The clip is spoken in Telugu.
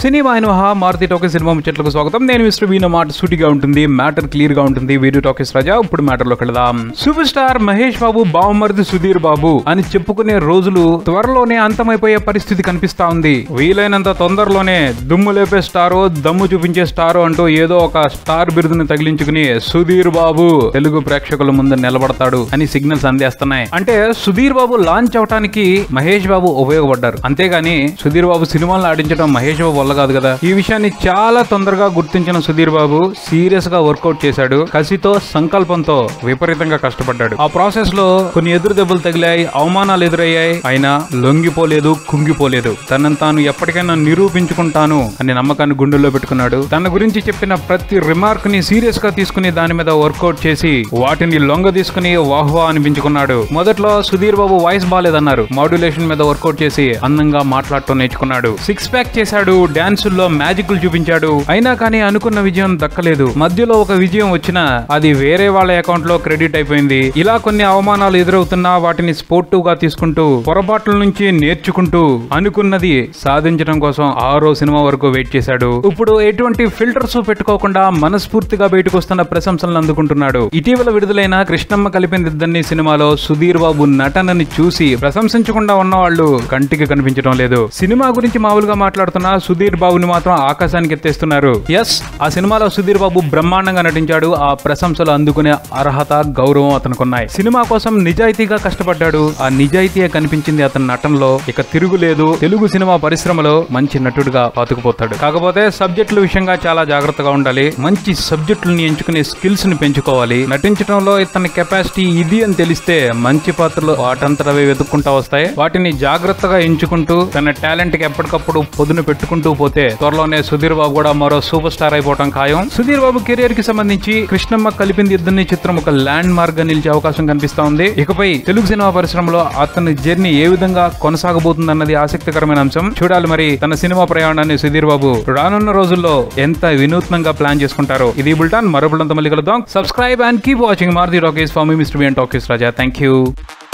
సినిమా అయిన మహా మారుతి టాకీస్ సినిమా ముచ్చట్లకు స్వాగతం నేను మిస్టర్ వీణ మాట సూటిగా ఉంటుంది మ్యాటర్ క్లియర్ గా ఉంటుంది వీడియో టాకీస్ రాజా ఇప్పుడు మ్యాటర్ లోకి వెళదాం సూపర్ స్టార్ మహేష్ బాబు బావమరిది సుధీర్ బాబు అని చెప్పుకునే రోజులు త్వరలోనే అంతమైపోయే పరిస్థితి కనిపిస్తా ఉంది వీలైనంత తొందరలోనే దుమ్ము లేపే స్టారో దమ్ము చూపించే స్టారో అంటూ ఏదో ఒక స్టార్ బిరుదుని తగిలించుకుని సుధీర్ బాబు తెలుగు ప్రేక్షకుల ముందు నిలబడతాడు అని సిగ్నల్స్ అందేస్తున్నాయి అంటే సుధీర్ బాబు లాంచ్ అవటానికి మహేష్ బాబు ఉపయోగపడ్డారు అంతేగాని సుధీర్ బాబు సినిమాలను ఆడించడం మహేష్ బాబు వల్ల కాదు కదా ఈ విషయాన్ని చాలా తొందరగా గుర్తించిన సుధీర్ బాబు సీరియస్ గా వర్కౌట్ చేశాడు కసితో సంకల్పంతో విపరీతంగా కష్టపడ్డాడు ఆ ప్రాసెస్ లో కొన్ని ఎదురు దెబ్బలు తగిలాయి అవమానాలు ఎదురయ్యాయి అయినా లొంగిపోలేదు కుంగిపోలేదు తనను తాను ఎప్పటికైనా నిరూపించుకుంటాను అనే నమ్మకాన్ని గుండెల్లో పెట్టుకున్నాడు తన గురించి చెప్పిన ప్రతి రిమార్క్ ని సీరియస్ గా తీసుకుని దాని మీద వర్కౌట్ చేసి వాటిని లొంగ తీసుకుని వాహ్వా అనిపించుకున్నాడు మొదట్లో సుధీర్ బాబు వాయిస్ బాగాలేదన్నారు మాడ్యులేషన్ మీద వర్కౌట్ చేసి అందంగా మాట్లాడటం నేర్చుకున్నాడు సిక్స్ ప్యాక్ చేశాడు డాన్సుల్లో మ్యాజిక్లు చూపించాడు అయినా కానీ అనుకున్న విజయం దక్కలేదు మధ్యలో ఒక విజయం వచ్చినా అది వేరే వాళ్ళ అకౌంట్ లో క్రెడిట్ అయిపోయింది ఇలా కొన్ని అవమానాలు ఎదురవుతున్నా వాటిని స్పోర్టివ్ గా తీసుకుంటూ పొరపాట్ల నుంచి నేర్చుకుంటూ అనుకున్నది సాధించడం కోసం ఆరో సినిమా వరకు వెయిట్ చేశాడు ఇప్పుడు ఎటువంటి ఫిల్టర్స్ పెట్టుకోకుండా మనస్ఫూర్తిగా బయటకు వస్తున్న ప్రశంసలను అందుకుంటున్నాడు ఇటీవల విడుదలైన కృష్ణమ్మ కలిపిన ఇద్దరిని సినిమాలో సుధీర్ బాబు నటనని చూసి ప్రశంసించకుండా ఉన్న వాళ్ళు కంటికి కనిపించడం లేదు సినిమా గురించి మామూలుగా మాట్లాడుతున్న సుధీర్ బాబుని మాత్రం ఆకాశానికి ఎత్తేస్తున్నారు ఎస్ ఆ సినిమాలో సుధీర్ బాబు బ్రహ్మాండంగా నటించాడు ఆ ప్రశంసలు అందుకునే అర్హత గౌరవం అతనుకున్నాయి సినిమా కోసం నిజాయితీగా కష్టపడ్డాడు ఆ నిజాయితీ కనిపించింది అతని నటనలో ఇక తిరుగులేదు తెలుగు సినిమా పరిశ్రమలో మంచి నటుడుగా పాతుకుపోతాడు కాకపోతే సబ్జెక్టుల విషయంగా చాలా జాగ్రత్తగా ఉండాలి మంచి సబ్జెక్టులను ఎంచుకునే స్కిల్స్ ని పెంచుకోవాలి నటించడంలో ఇతని కెపాసిటీ ఇది అని తెలిస్తే మంచి పాత్రలు వాటంతటవే వెతుక్కుంటా వస్తాయి వాటిని జాగ్రత్తగా ఎంచుకుంటూ తన టాలెంట్ కి ఎప్పటికప్పుడు పొదును పెట్టుకుంటూ పోతే త్వరలోనే సుధీర్ బాబు కూడా మరో సూపర్ స్టార్ అయిపోవడం ఖాయం సుధీర్ బాబు కెరియర్ కి సంబంధించి కృష్ణమ్మ కలిపింది ఇద్దరిని చిత్రం ఒక ల్యాండ్ మార్క్ గా నిలిచే అవకాశం కనిపిస్తా ఉంది ఇకపై తెలుగు సినిమా పరిశ్రమలో అతని జర్నీ ఏ విధంగా కొనసాగబోతుందన్నది ఆసక్తికరమైన అంశం చూడాలి మరి తన సినిమా ప్రయాణాన్ని సుధీర్ బాబు రానున్న రోజుల్లో ఎంత వినూత్నంగా ప్లాన్ చేసుకుంటారో ఇది బుల్టాన్ మరో బుల్టన్తో మళ్ళీ కలుద్దాం subscribe and keep watching Maruthi talkies for me mister BN talkies Raja thank you